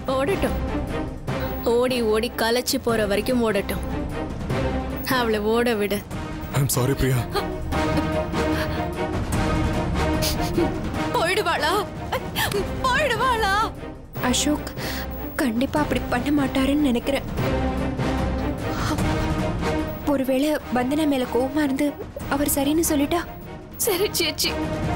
ஓடட்டும் ஓடி ஓடி களைச்சு போற வரைக்கும் ஓடட்டும் அவளை ஓட விடு ஐம் சாரி பிரியா போயிடுவாளா போயிடுவாளா அசோக் கண்டிப்பா அப்படி பண்ண மாட்டாருன்னு நினைக்கிறேன் ஒருவேளை வந்தனா மேல கோவமா இருந்து அவர் சரின்னு சொல்லிட்டா சரி சேச்சி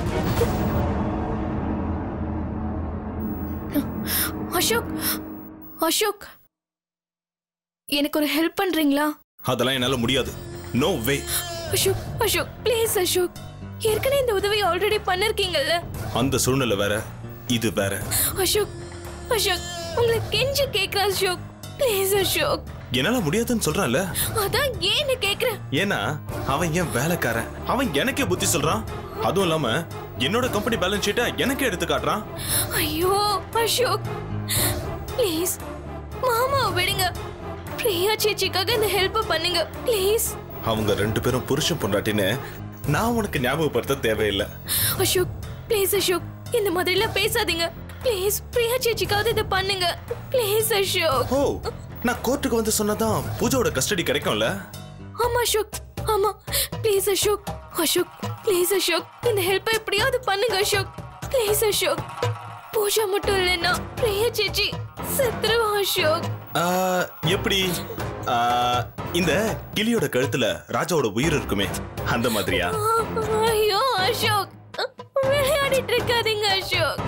அசோக் அசோக் எனக்கு ஒரு ஹெல்ப் பண்றீங்களா அதெல்லாம் என்னால முடியாது no way Ashok Ashok please Ashok ஏற்கனவே இந்த உதவி ஆல்ரெடி பண்ணிருக்கீங்கல்ல அந்த சூழ்நிலை வேற இது வேற அசோக் அசோக் உங்களை கெஞ்சி கேக்குற அசோக் ப்ளீஸ் அசோக் என்னால முடியாதுன்னு சொல்றான்ல அதான் ஏன்னு கேக்குறேன் ஏன்னா அவன் ஏன் வேலைக்காரன் அவன் எனக்கே புத்தி சொல்றான் அதுவும் இல்லாம என்னோட கம்பெனி பேலன்ஸ் ஷீட்டை எனக்கே எடுத்து காட்டுறான் ஐயோ அசோக் ப்ளீஸ் மாமா விடுங்க பிரியா சேச்சிக்காக இந்த ஹெல்ப் பண்ணுங்க ப்ளீஸ் அவங்க ரெண்டு பேரும் புருஷன் பொண்டாட்டின்னு நான் உனக்கு ஞாபகப்படுத்த தேவையில்லை அசோக் ப்ளீஸ் அசோக் இந்த மாதிரிலாம் பேசாதீங்க ப்ளீஸ் பிரியா சேச்சிக்காவது இதை பண்ணுங்க ப்ளீஸ் அசோக் ஓ நான் கோர்ட்டுக்கு வந்து சொன்னதான் பூஜாவோட கஸ்டடி கிடைக்கும்ல ஆமா அசோக் ஆமா ப்ளீஸ் அசோக் அசோக் ப்ளீஸ் அசோக் இந்த ஹெல்ப் எப்படியாவது பண்ணுங்க அசோக் ப்ளீஸ் அசோக் பூஜா மட்டும் இல்லைன்னா பிரியா சேச்சி செத்துருவா அசோக் ஆ, எப்படி ஆ, இந்த கிளியோட கழுத்துல ராஜாவோட உயிர் இருக்குமே அந்த மாதிரியா ஐயோ அசோக் விளையாடிட்டு இருக்காதீங்க அசோக்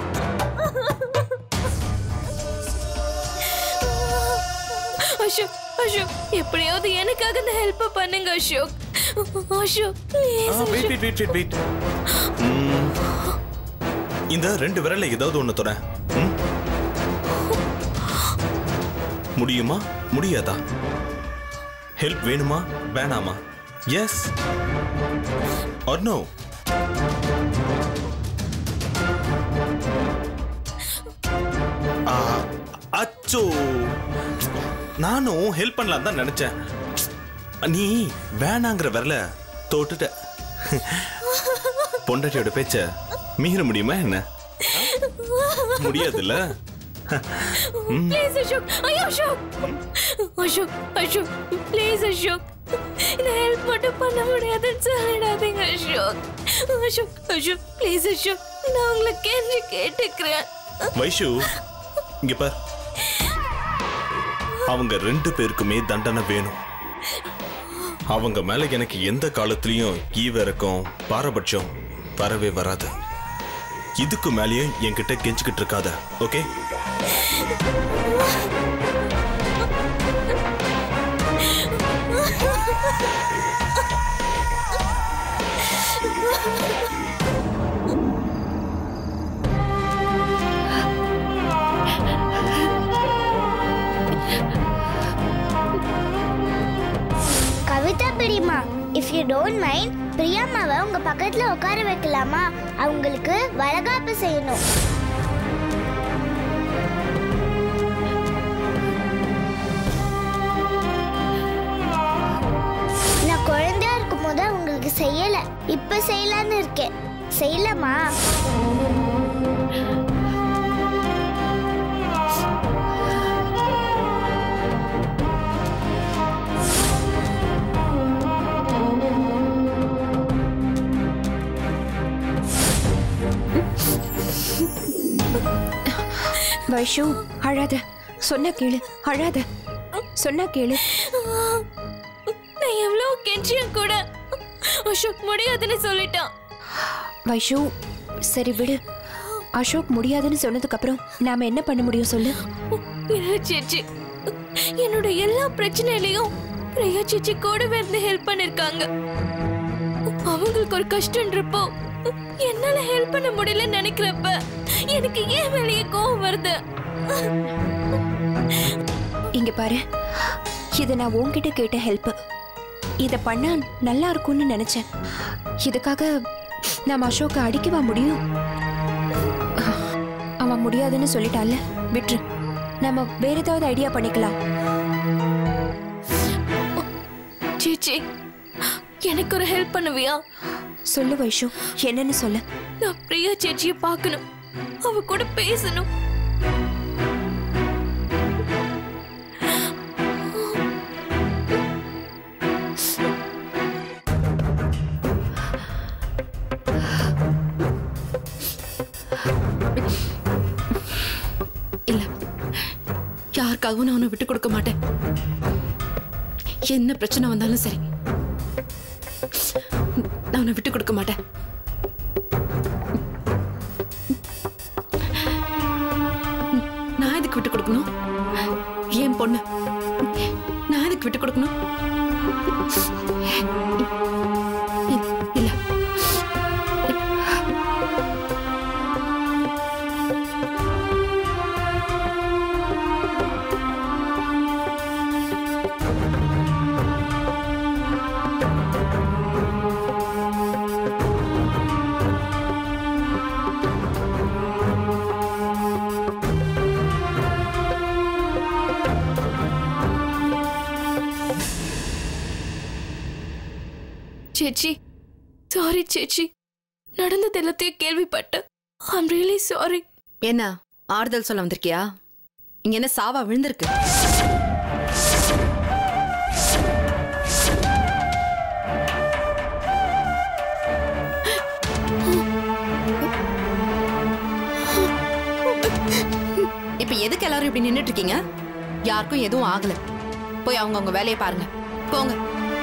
அசோக் அசோக் எப்படியாவது எனக்காக இந்த ஹெல்ப் பண்ணுங்க Ashok Ashok please wait wait wait wait wait இந்த ரெண்டு விரல்ல ஏதாவது ஒண்ணு தொட ம்? முடியுமா முடியாதா ஹெல்ப் வேணுமா வேணாமா எஸ் ஆர் நோ அச்சோ நானும் ஹெல்ப் பண்ணலாம் தான் நினைச்சேன் நீ வேணாங்கிற விரல தொட்டுட்ட பொண்டாட்டியோட பேச்ச மீற முடியுமா என்ன முடியாதுல்ல ப்ளீஸ் அசோக் ஐயோ அசோக் அசோக் அசோக் ப்ளீஸ் அசோக் இந்த ஹெல்ப் மட்டும் பண்ண முடியாதுன்னு சொல்லிடாதீங்க அசோக் அசோக் அசோக் ப்ளீஸ் அசோக் நான் உங்களை கெஞ்சி கேட்டுக்கிறேன் வைஷு இங்க பார் அவங்க ரெண்டு பேருக்குமே தண்டனை வேணும் அவங்க மேல எனக்கு எந்த காலத்திலயும் ஈவிரக்கம் பாரபட்சம் வரவே வராது இதுக்கு மேலேயும் என்கிட்ட கெஞ்சிக்கிட்டு இருக்காத ஓகே கவிதா பெரியம்மா இஃப் யூ டோன்ட் மைண்ட் பிரியாம்மாவை உங்க பக்கத்துல உட்கார வைக்கலாமா அவங்களுக்கு வளகாப்பு செய்யணும் நான் குழந்தையா இருக்கும் போது அவங்களுக்கு செய்யல இப்ப செய்யலான்னு இருக்கேன் செய்யலாமா வைஷு அழாத சொன்னா கேளு அழாத சொன்னா கேளு நான் எவ்வளவு கெஞ்சியும் கூட அசோக் முடியாதுன்னு சொல்லிட்டான் வைஷு சரி விடு அசோக் முடியாதுன்னு சொன்னதுக்கு அப்புறம் நாம என்ன பண்ண முடியும் சொல்லு பிரியா சேச்சி என்னோட எல்லா பிரச்சனையிலையும் பிரியா சேச்சி கூடவே இருந்து ஹெல்ப் பண்ணிருக்காங்க அவங்களுக்கு ஒரு கஷ்டம்ன்றப்போ என்னால ஹெல்ப் பண்ண முடியலன்னு நினைக்கிறப்ப எனக்கு ஏன் வெளியே கோவம் வருது இங்க பாரு இது நான் உன்கிட்ட கேட்ட ஹெல்ப் இத பண்ணா நல்லா இருக்கும்னு நினைச்சேன் இதுக்காக நாம அசோக்க அடிக்கவா முடியும் அவன் முடியாதுன்னு சொல்லிட்டான்ல விட்டுரு நம்ம வேற ஏதாவது ஐடியா பண்ணிக்கலாம் சேச்சி எனக்கு ஒரு ஹெல்ப் பண்ணுவியா சொல்லு வைஷு என்னன்னு சொல்லு நான் பிரியா சேச்சியை பார்க்கணும் அவ கூட பேசணும் யாருக்காகவும் நான் அவனை விட்டு கொடுக்க மாட்டேன் என்ன பிரச்சனை வந்தாலும் சரி நான் அவனை விட்டு கொடுக்க மாட்டேன் நான் எதுக்கு விட்டு கொடுக்கணும் ஏன் பொண்ணு நான் எதுக்கு விட்டு கொடுக்கணும் இ- இல்ல சேச்சி சாரி சேச்சி நடந்தது எல்லாத்தையும் கேள்விப்பட்டேன் ஐம் ரியலி சாரி என்ன ஆறுதல் சொல்ல வந்திருக்கியா இங்க என்ன சாவா விழுந்திருக்கு இப்ப எதுக்கு எல்லாரும் இப்படி நின்னுட்டு இருக்கீங்க யாருக்கும் எதுவும் ஆகல போய் அவங்க உங்க வேலையை பாருங்க போங்க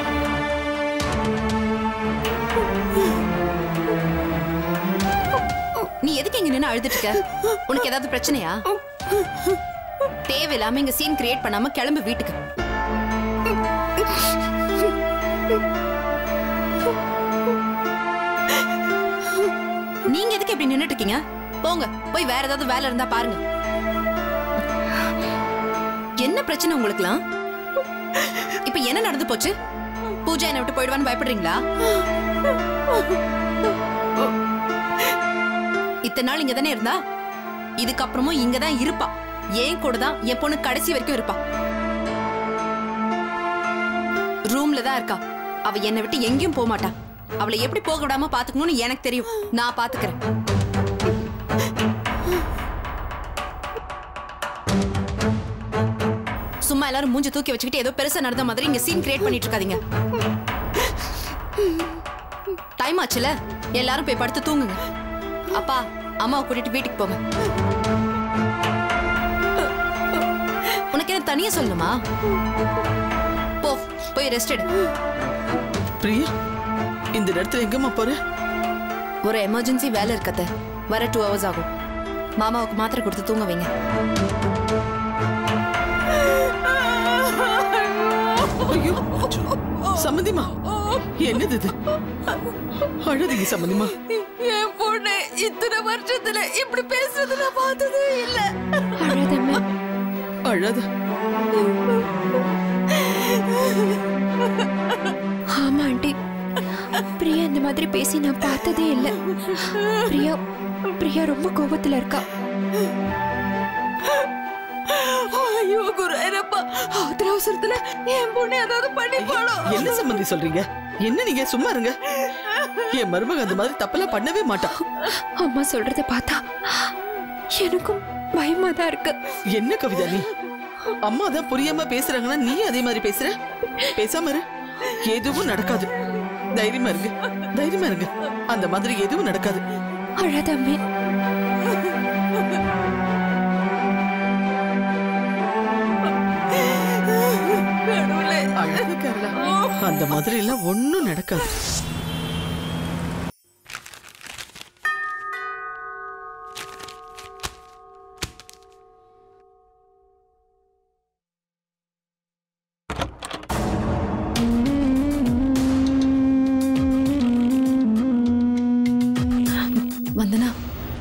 நீ எதுக்கு இங்க நின்னு அழுதுட்டு இருக்க உனக்கு ஏதாவது பிரச்சனையா தேவையில்லாம இங்க சீன் கிரியேட் பண்ணாம கிளம்பு வீட்டுக்கு நீங்க எதுக்கு இப்படி நின்னுட்டு இருக்கீங்க போங்க போய் வேற ஏதாவது வேலை இருந்தா பாருங்க என்ன பிரச்சனை உங்களுக்குலாம் இப்ப என்ன நடந்து போச்சு பூஜா என்னை விட்டு போயிடுவான்னு பயப்படுறீங்களா இத்தனை நாள் இங்க தானே இருந்தா இதுக்கப்புறமும் இங்க தான் இருப்பா ஏன் கூட தான் என் பொண்ணு கடைசி வரைக்கும் இருப்பா ரூம்ல தான் இருக்கா அவ என்னை விட்டு எங்கேயும் போக மாட்டா அவளை எப்படி போக விடாம பாத்துக்கணும்னு எனக்கு தெரியும் நான் பாத்துக்கிறேன் சும்மா எல்லாரும் மூஞ்சி தூக்கி வச்சுக்கிட்டு ஏதோ பெருசா நடந்த மாதிரி இங்க சீன் கிரியேட் பண்ணிட்டு இருக்காதீங்க டைம் ஆச்சுல எல்லாரும் போய் படுத்து தூங்குங்க அப்பா அம்மாவை கூட்டிட்டு வீட்டுக்கு போங்க உனக்கு என்ன தனியா சொல்லணுமா போ போய் ரெஸ்ட் எடு பிரியா இந்த இடத்துல எங்கம்மா போற ஒரு எமர்ஜென்சி வேலை இருக்கத்த வர டூ ஹவர்ஸ் ஆகும் மாமாவுக்கு மாத்திரை கொடுத்து தூங்க வைங்க ஐயோ சம்மந்திமா என்னது இது அழுதுங்க சம்மந்திமா என் பொண்ணு இத்தனை வருஷத்துல இப்படி பேசுறது நான் பார்த்ததே இல்ல அழாதம்மா அழாத ஆமா ஆண்டி பிரியா இந்த மாதிரி பேசி நான் பார்த்ததே இல்லை பிரியா பிரியா ரொம்ப கோபத்துல இருக்கா ஐயோ குருப்பா ஆத்திர அவசரத்துல என் பொண்ணு ஏதாவது பண்ணி போடும் என்ன சம்மந்தி சொல்றீங்க என்ன நீங்க சும்மா இருங்க என் மருமக அந்த மாதிரி தப்பெல்லாம் பண்ணவே மாட்டா அம்மா சொல்றத பார்த்தா எனக்கும் பயமா தான் இருக்கு என்ன கவிதா நீ அம்மா தான் புரியாம பேசுறாங்கன்னா நீ அதே மாதிரி பேசுற பேசாம இரு எதுவும் நடக்காது தைரியமா இருங்க தைரியமா இருங்க அந்த மாதிரி எதுவும் நடக்காது அழாத அம்மே அழகு கரலா அந்த மாதிரி எல்லாம் ஒண்ணும் நடக்காது வந்தனா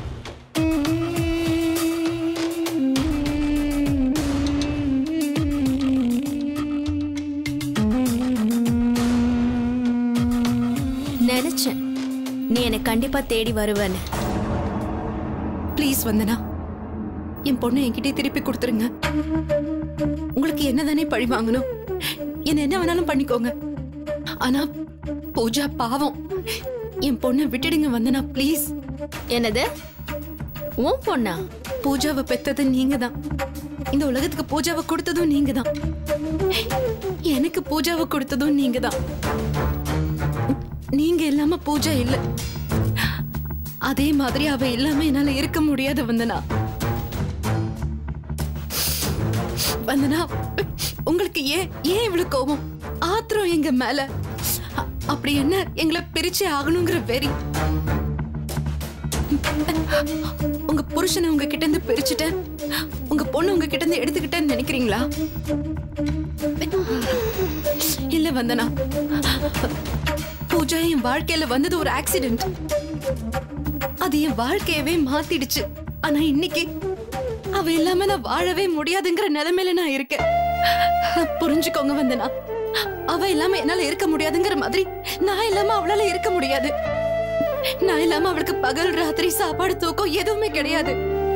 நினைச்சேன் நீ என்னை கண்டிப்பா தேடி வருவேன்னு ப்ளீஸ் வந்தனா என் பொண்ணை என்கிட்டயே திருப்பி கொடுத்துருங்க உங்களுக்கு என்னதானே பழி வாங்கணும் என்ன என்ன வேணாலும் பண்ணிக்கோங்க ஆனா பூஜா பாவம் என் பொண்ணை விட்டுடுங்க வந்தனா ப்ளீஸ் என்னது உன் பொண்ணா பூஜாவை பெத்தது நீங்க தான் இந்த உலகத்துக்கு பூஜாவை கொடுத்ததும் நீங்க தான் எனக்கு பூஜாவை கொடுத்ததும் நீங்க தான் நீங்க இல்லாம பூஜா இல்ல அதே மாதிரி அவ இல்லாம என்னால இருக்க முடியாது வந்தனா வந்தனா உங்களுக்கு ஏன் ஏன் இவ்வளவு கோபம் ஆத்திரம் எங்க மேல அ- அப்படி என்ன எங்களை பிரிச்சே ஆகணுங்கிற வெறி உங்க புருஷனை உங்க கிட்ட இருந்து பிரிச்சுட்டேன் உங்க பொண்ணு உங்க கிட்ட இருந்து எடுத்துக்கிட்டேன்னு நினைக்கிறீங்களா இல்ல வந்தனா பூஜா என் வாழ்க்கையில வந்தது ஒரு ஆக்சிடென்ட் அது என் வாழ்க்கையவே மாத்திடுச்சு ஆனா இன்னைக்கு அவ இல்லாம நான் வாழவே முடியாதுங்கிற நிலைமையில நான் இருக்கேன் புரிஞ்சுக்கோங்க வந்தனா அவ இல்லாம என்னால இருக்க முடியாதுங்கிற மாதிரி நான் இல்லாம அவளால இருக்க முடியாது நான் இல்லாம அவளுக்கு பகல் ராத்திரி சாப்பாடு தூக்கம் எதுவுமே கிடையாது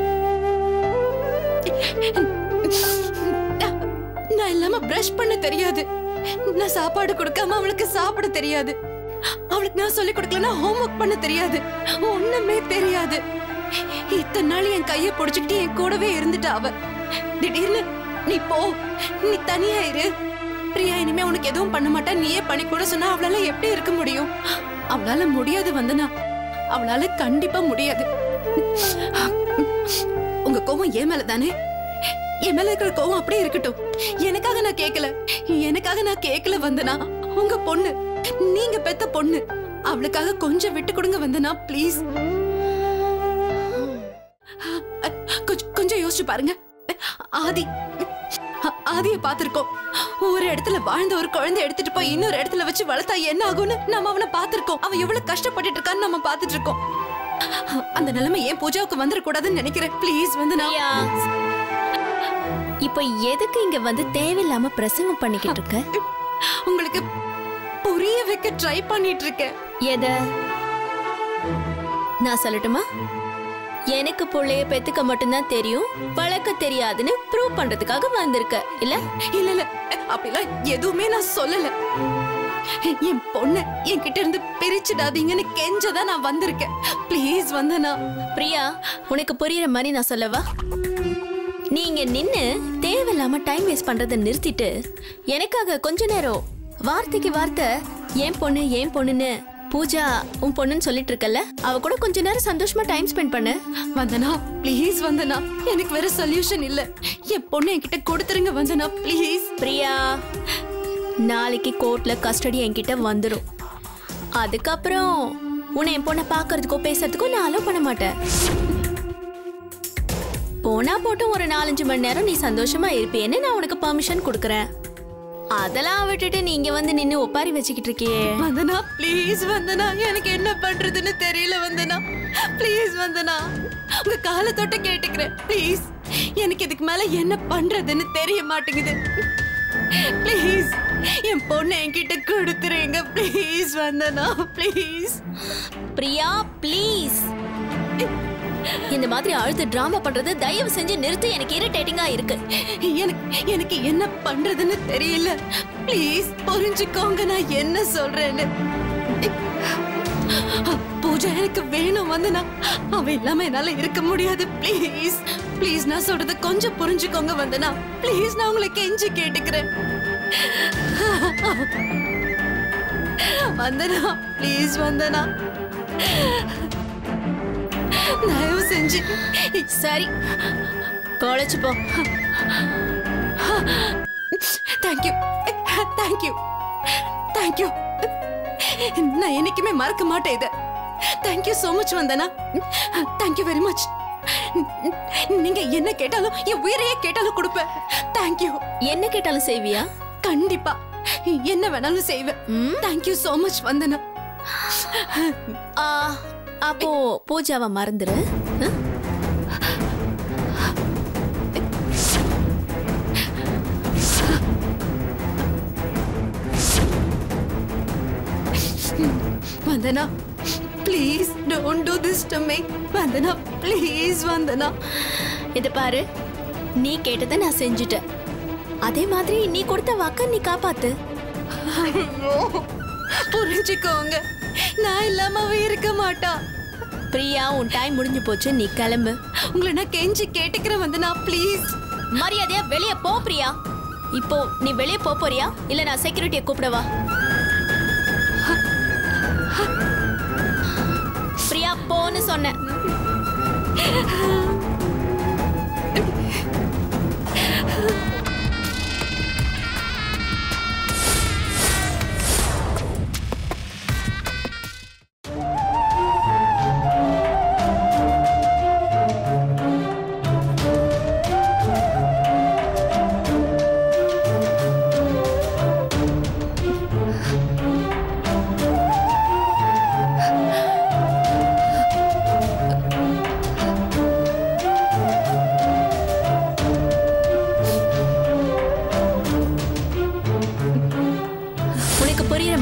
நான் இல்லாம பிரஷ் பண்ண தெரியாது நான் சாப்பாடு கொடுக்காம அவளுக்கு சாப்பிட தெரியாது அவளுக்கு நான் சொல்லி கொடுக்கலன்னா ஹோம்ஒர்க் பண்ண தெரியாது ஒண்ணுமே தெரியாது இத்தனை நாள் என் கைய புடிச்சுக்கிட்டு என் கூடவே இருந்துட்டா அவ திடீர்னு நீ போ நீ தனியா இரு பிரியா இனிமே உனக்கு எதுவும் பண்ண மாட்டா நீயே பண்ணி கூட சொன்னா அவளால எப்படி இருக்க முடியும் அவளால முடியாது வந்தனா அவளால கண்டிப்பா முடியாது உங்க கோவம் ஏன் மேல தானே என் மேல இருக்கிற கோவம் அப்படியே இருக்கட்டும் எனக்காக நான் கேட்கல எனக்காக நான் கேட்கல வந்தனா உங்க பொண்ணு நீங்க பெத்த பொண்ணு அவளுக்காக கொஞ்சம் விட்டு கொடுங்க வந்தனா ப்ளீஸ் கொஞ்சம் கொஞ்சம் யோசிச்சு பாருங்க ஆதி ஆ- ஆதிய பாத்திருக்கோம் ஒரு இடத்துல வாழ்ந்த ஒரு குழந்தை எடுத்துட்டு போய் இன்னொரு இடத்துல வச்சு வளர்த்தா என்ன ஆகும்னு நம்ம அவனை பார்த்திருக்கோம் அவன் எவ்வளவு கஷ்டப்பட்டுட்டு இருக்கான்னு நம்ம பார்த்துட்டு இருக்கோம் அந்த நிலைமை ஏன் பூஜாவுக்கு வந்துடக்கூடாதுன்னு நினைக்கிறேன் ப்ளீஸ் வந்து நான் பிரியா இப்ப எதுக்கு இங்க வந்து தேவையில்லாம பிரசங்கம் பண்ணிக்கிட்டு இருக்க உங்களுக்கு புரிய வைக்க ட்ரை பண்ணிட்டு இருக்கேன் எத நான் சொல்லட்டுமா எனக்கு புள்ளைய பெத்துக்க மட்டும்தான் தெரியும் வளர்க்க தெரியாதுன்னு ப்ரூவ் பண்றதுக்காக வந்திருக்க இல்ல இல்ல இல்ல அப்படிலாம் எதுவுமே நான் சொல்லல என் பொண்ணு என்கிட்ட இருந்து பிரிச்சிடாதீங்கன்னு கெஞ்சதான் நான் வந்திருக்கேன் ப்ளீஸ் வந்தனா பிரியா உனக்கு புரியுற மாதிரி நான் சொல்லவா நீங்க நின்னு தேவையில்லாம டைம் வேஸ்ட் பண்றதை நிறுத்திட்டு எனக்காக கொஞ்ச நேரம் வார்த்தைக்கு வார்த்தை ஏன் பொண்ணு ஏன் பொண்ணுன்னு பூஜா உன் பொண்ணுன்னு சொல்லிட்டு இருக்கல்ல அவ கூட கொஞ்ச நேரம் சந்தோஷமா டைம் ஸ்பெண்ட் பண்ணு வந்தனா ப்ளீஸ் வந்தனா எனக்கு வேற சொல்யூஷன் இல்ல என் பொண்ணு என்கிட்ட கொடுத்துருங்க வந்தனா ப்ளீஸ் பிரியா நாளைக்கு கோர்ட்ல கஸ்டடி என்கிட்ட வந்துடும் அதுக்கப்புறம் உன்னை என் பொண்ணை பார்க்கறதுக்கோ பேசுறதுக்கோ நான் அலோவ் பண்ண மாட்டேன் போனா போட்டும் ஒரு நாலஞ்சு மணி நேரம் நீ சந்தோஷமா இருப்பியேன்னு நான் உனக்கு பர்மிஷன் கொடுக்குறேன் அதெல்லாம் விட்டுட்டு நீங்க வந்து நின்னு ஒப்பாரி வச்சுக்கிட்டு இருக்கியே வந்தனா ப்ளீஸ் வந்தனா எனக்கு என்ன பண்றதுன்னு தெரியல வந்தனா ப்ளீஸ் வந்தனா உங்க காலை தொட்டு கேட்டுக்கிறேன் ப்ளீஸ் எனக்கு இதுக்கு மேல என்ன பண்றதுன்னு தெரிய மாட்டேங்குது ப்ளீஸ் என் பொண்ணு என்கிட்ட கொடுத்துருங்க please Vandana please Priya please இந்த மாதிரி அழுது டிராமா பண்றது தயவு செஞ்சு நிறுத்து எனக்கு இரிட்டேட்டிங்கா இருக்கு எனக்கு எனக்கு என்ன பண்றதுன்னு தெரியல ப்ளீஸ் புரிஞ்சுக்கோங்க நான் என்ன சொல்றேன்னு பூஜா எனக்கு வேணும் வந்தனா அவ இல்லாம என்னால இருக்க முடியாது ப்ளீஸ் ப்ளீஸ் நான் சொல்றத கொஞ்சம் புரிஞ்சுக்கோங்க வந்தனா ப்ளீஸ் நான் உங்களை கெஞ்சி கேட்டுக்கிறேன் வந்தனா ப்ளீஸ் வந்தனா தயவு செஞ்சு சரி தொலைச்சு போ தேங்க்யூ தேங்க்யூ தேங்க்யூ நான் என்னைக்குமே மறக்க மாட்டேன் இத thank you so much Vandana thank you very much நீங்க என்ன கேட்டாலும் என் உயிரையே கேட்டாலும் கொடுப்பேன் தேங்க்யூ என்ன கேட்டாலும் செய்வியா கண்டிப்பா என்ன வேணாலும் செய்வேன் தேங்க்யூ so மச் வந்தனா ஆ, அப்போ பூஜாவை மறந்துரு ஆ? Vandana please don't do this to me Vandana please Vandana இது பாரு நீ கேட்டதை நான் செஞ்சுட்டேன் அதே மாதிரி நீ கொடுத்த வாக்க நீ காப்பாத்து ஐயோ, புரிஞ்சுக்கோங்க நான் இல்லாம அவ இருக்க மாட்டா பிரியா உன் டைம் முடிஞ்சு போச்சு நீ கிளம்பு உங்களை நான் கெஞ்சி கேட்டுக்கிறேன் வந்தனா ப்ளீஸ் மரியாதையா வெளியே போ பிரியா இப்போ நீ வெளியே போப் போறியா இல்ல நான் செக்யூரிட்டியை கூப்பிடவா பிரியா போன்னு சொன்னேன்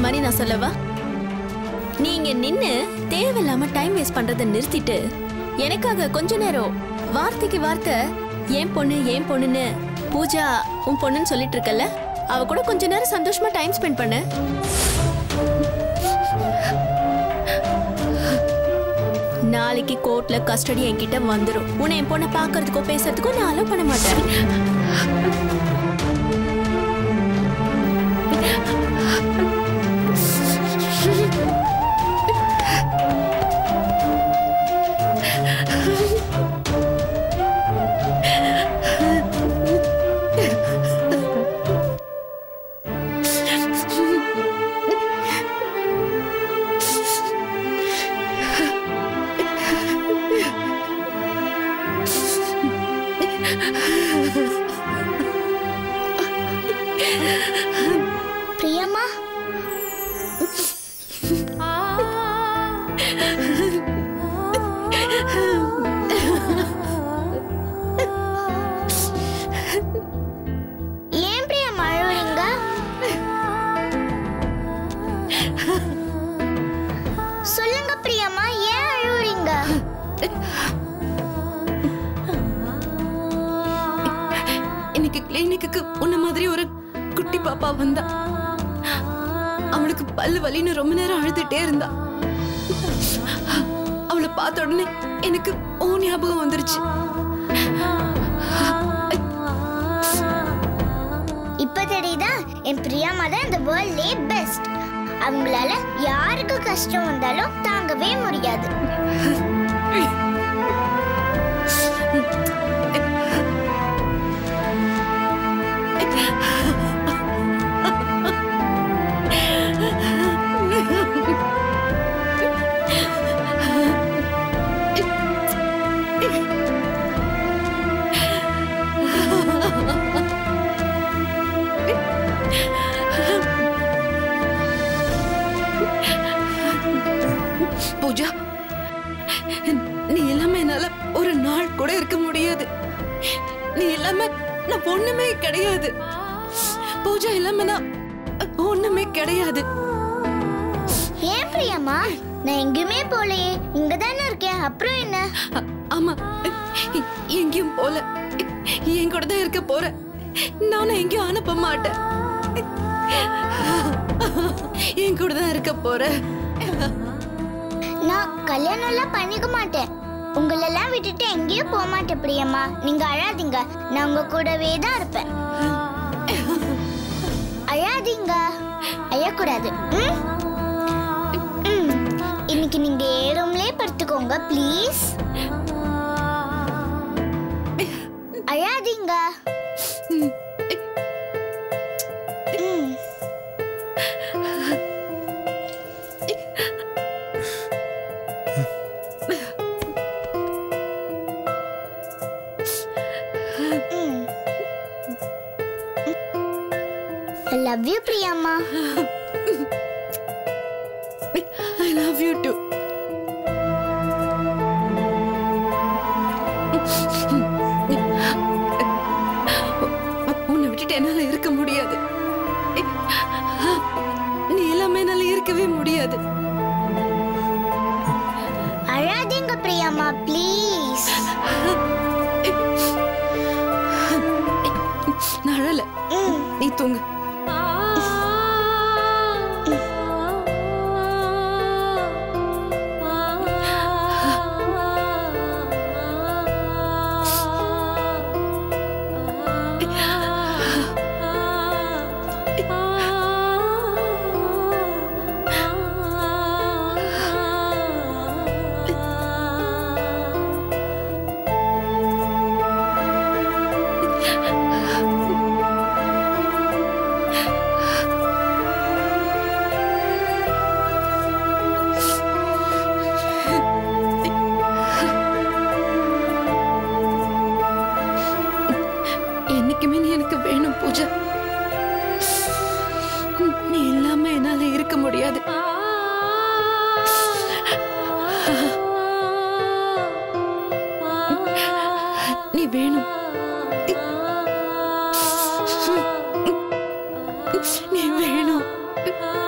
மாதிரி நான் சொல்லவா நீங்க நின்னு தேவையில்லாம டைம் வேஸ்ட் பண்றதை நிறுத்திட்டு எனக்காக கொஞ்ச நேரம் வார்த்தைக்கு வார்த்தை ஏன் பொண்ணு ஏன் பொண்ணுன்னு பூஜா உன் பொண்ணுன்னு சொல்லிட்டு இருக்கல அவ கூட கொஞ்ச நேரம் சந்தோஷமா டைம் ஸ்பெண்ட் பண்ணு நாளைக்கு கோர்ட்ல கஸ்டடி என்கிட்ட வந்துரும் உன்னை என் பொண்ணை பாக்குறதுக்கோ பேசுறதுக்கோ நான் அலோவ் பண்ண மாட்டேன் பிரியம்மா ஏன் பிரியம்மா அழுவுறீங்க சொல்லுங்க பிரியம்மா ஏன் அழுவுறீங்க இன்னைக்கு கிளினிக்கு உன்ன மாதிரி ஒரு குட்டி பாப்பா வந்தா அவளுக்கு பல்லு வலின்னு ரொம்ப நேரம் அழுதுட்டே இருந்தா அவளை பார்த்த உடனே எனக்கு ஓ ஞாபகம் வந்துருச்சு இப்ப தெரியுதா என் பிரியாமா தான் இந்த வேர்ல்ட்லே பெஸ்ட் அவங்களால யாருக்கு கஷ்டம் வந்தாலும் தாங்கவே முடியாது பூஜா நீ எல்லாமே என்னால ஒரு நாள் கூட இருக்க முடியாது நீ எல்லாமே நான் ஒண்ணுமே கிடையாது பூஜா எல்லாமே நான் ஒண்ணுமே கிடையாது ஏன் பிரியாமா நான் எங்கேயுமே போலையே இங்க தானே இருக்கேன் அப்புறம் என்ன அ- ஆமா எ- எங்கேயும் போல என் கூட தான் இருக்க போற நானும் எங்கேயும் அனுப்ப மாட்டேன் என் கூட தான் இருக்க போற நான் கல்யாணம் எல்லாம் பண்ணிக்க மாட்டேன் உங்களெல்லாம் விட்டுட்டு எங்கேயும் போக மாட்டேன் பிரியம்மா நீங்க அழாதீங்க நான் உங்க கூடவே தான் இருப்பேன் அழாதீங்க அழக்கூடாது ம்? ம். இன்னைக்கு நீங்க ஏ ரூம்லயே படுத்துக்கோங்க ப்ளீஸ் அழாதீங்க ம். ம். I love you, பிரியாம்மா ஐ லவ் யூ டு உன்னை விட்டுட்டு என்னால இருக்க முடியாது நீ எல்லாமே என்னால இருக்கவே முடியாது அழாதீங்க பிரியாம்மா ப்ளீஸ் நான் அழல நீ தூங்கு என்னைக்குமே நீ எனக்கு வேணும் பூஜா நீ இல்லாம என்னால இருக்க முடியாது நீ வேணும் நீ வேணும்